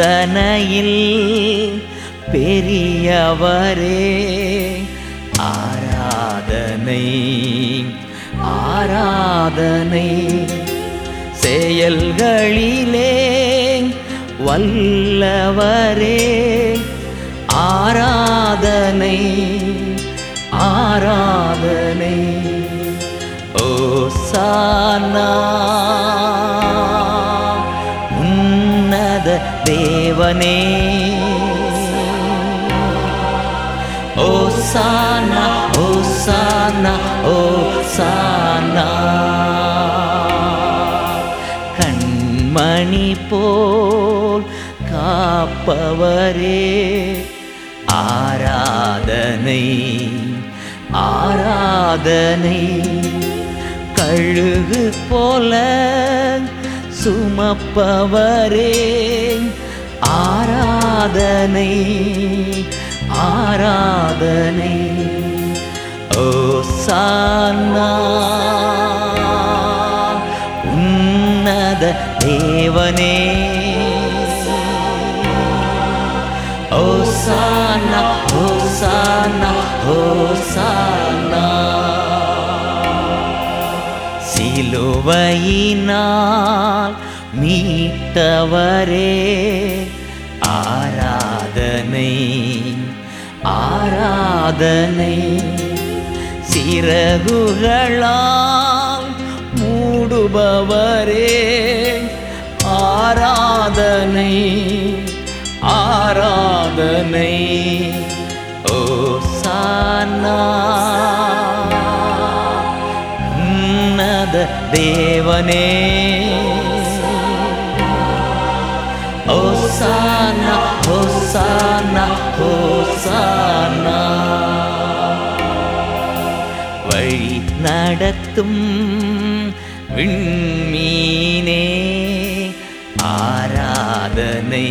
யோசனையில் பெரியவரே ஆராதனை ஆராதனை செயல்களிலே வல்லவரே ஆராதனை ஆராதனை ஓசானா உன்னத தேவனே ஓசானா ஓசானா ஓசானா கண்மணி போல் காப்பவரே ஆராதனை ஆராதனை கழுகு போல சுமப்பவரே ஆராதனை ஆராதனை ஓசானா உன்னத தேவனே ஓசானா ஓசானா ஓசானா சிலுவையினால் மீட்டவரே ஆராதனை ஆராதனை சிறகுகளால் மூடுபவரே ஆராதனை ஆராதனை ஓசானா உன்னத தேவனே ஓசானா ஓசானா ஓசானா வழி நடத்தும் விண்மீனே ஆராதனை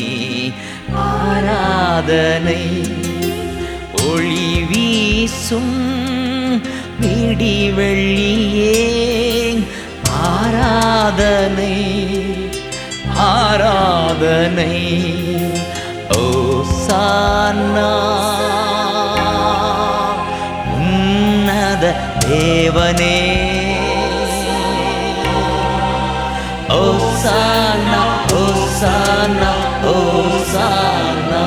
ஆராதனை ஒளி வீசும் விடி வெள்ளியே ஆராதனை ஆராதனை ஓசானா உன்னத தேவனே ஓசானா ஓசானா ஓசானா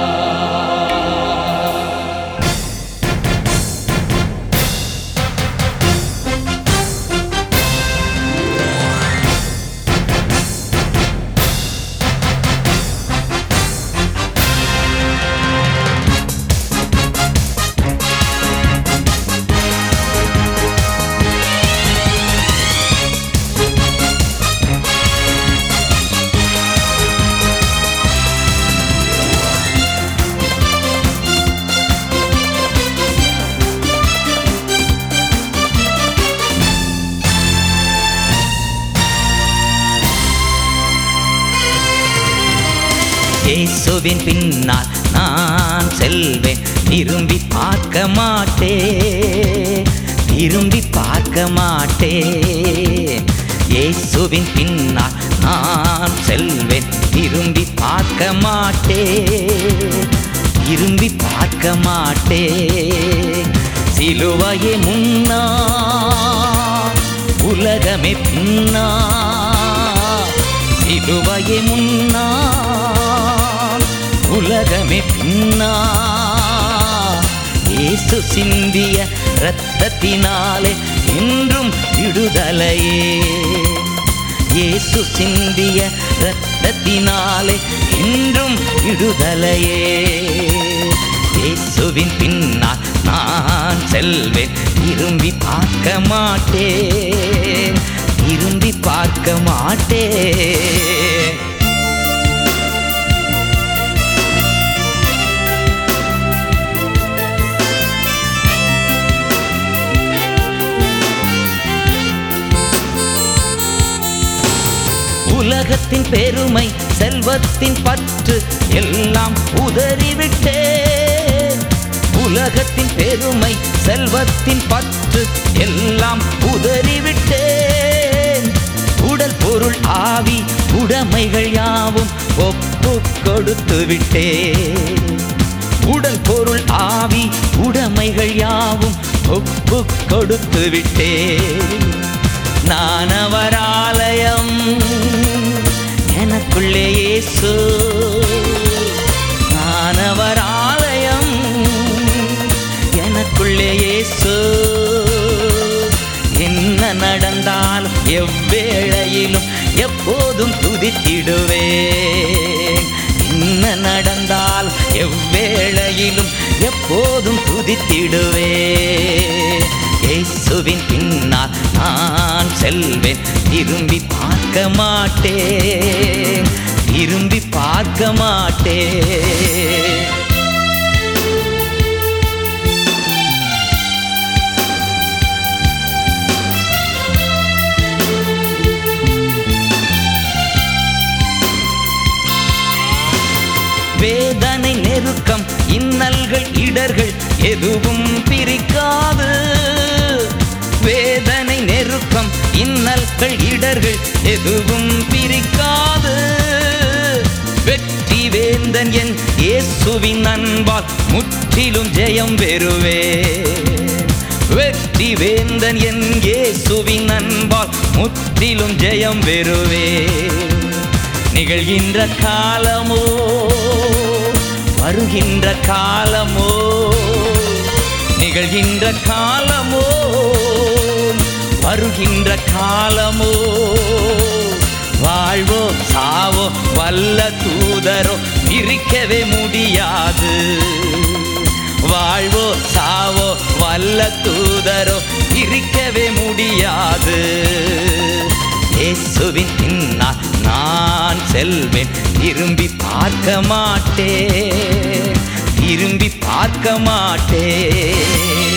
இயேசுவின் பின்னால் நான் செல்வேன் திரும்பி பார்க்க மாட்டேன் திரும்பி பார்க்க மாட்டேன் இயேசுவின் பின்னால் நான் செல்வேன் திரும்பி பார்க்க மாட்டேன் திரும்பி பார்க்க மாட்டேன் சிலுவையே முன்னா உலகமே பின்னா சிலுவையே முன்னா உலகமே பின்னா இயேசு சிந்திய இரத்தத்தினாலே இன்றும் விடுதலையே இயேசு சிந்திய இரத்தத்தினாலே இன்றும் விடுதலையே இயேசுவின் பின்னால் நான் செல்வேன் திரும்பி பார்க்க மாட்டேன் திரும்பி பார்க்க மாட்டேன் உலகத்தின் பெருமை செல்வத்தின் பற்று எல்லாம் உதறிவிட்டேன் உலகத்தின் பெருமை செல்வத்தின் பற்று எல்லாம் உதறிவிட்டேன் உடல் பொருள் ஆவி உடைமைகள் யாவும் ஒப்பு கொடுத்து விட்டேன் உடல் பொருள் ஆவி உடைமைகள் யாவும் ஒப்பு கொடுத்து விட்டேன் நான் அவர் ஆலயம் எனக்குள்ளே இயேசு நான் அவர் ஆலயம் எனக்குள்ளே இயேசு என்ன நடந்தாலும் எவ்வேளையிலும் எப்போதும் துதித்திடுவேன் என்ன நடந்தால் எவ்வேளையிலும் எப்போதும் துதித்திடுவேன் இயேசுவின் பின்னால் நான் செல்வேன் திரும்பி பார்க்க மாட்டேன் திரும்பி பார்க்க மாட்டேன் வேதனை நெருக்கம் இன்னல்கள் இடர்கள் எதுவும் பிரிக்காது வேதனை நெருக்கம் இன்னல்கள் இடர்கள் எதுவும் பிரிக்காது வெற்றி வேந்தன் என் இயேசுவின் அன்பால் முற்றிலும் ஜெயம் பெறுவே வெற்றி வேந்தன் என் இயேசுவின் அன்பால் முற்றிலும் ஜெயம் பெறுவே நிகழ்கின்ற காலமோ வருகின்ற காலமோ நிகழ்கின்ற காலமோ வருகின்ற காலமோ வாழ்வோ சாவோ வல்ல தூதரோ பிரிக்கவே முடியாது வாழ்வோ சாவோ வல்ல தூதரோ பிரிக்கவே முடியாது இயேசுவின் பின்னால் நான் செல்வேன் திரும்பி பார்க்க மாட்டேன் திரும்பி பார்க்க மாட்டேன்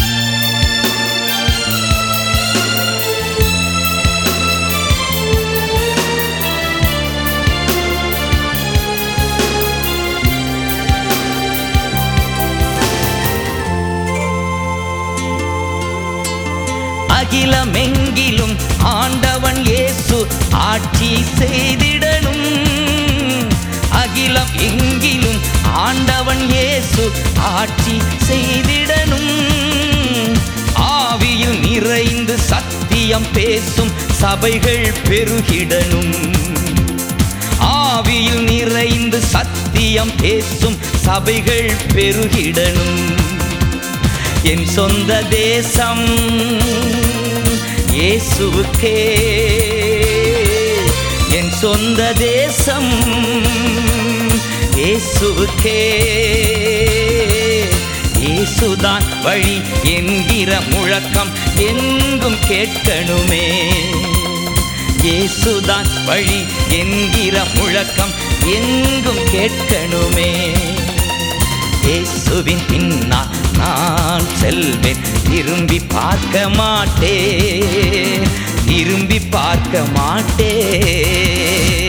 அகிலமெங்கிலும் ஆண்டவன் இயேசு ஆட்சி செய்திடணும் அகிலம் எங்கிலும் ஆண்டவன் இயேசு ஆட்சி செய்திடணும் ஆவியில் நிறைந்து சத்தியம் பேசும் சபைகள் பெருகிடணும் ஆவியில் நிறைந்து சத்தியம் பேசும் சபைகள் பெருகிடணும் என் சொந்த தேசம் இயேசுவுக்கே என் சொந்த தேசம் இயேசுவுக்கே இயேசுதான் வழி என்கிற முழக்கம் எங்கும் கேட்கணுமே இயேசுதான் வழி என்கிற முழக்கம் எங்கும் கேட்கணுமே இயேசுவின் பின்னால் நான் செல்வேன் திரும்பி பார்க்க மாட்டேன் திரும்பி பார்க்க மாட்டேன்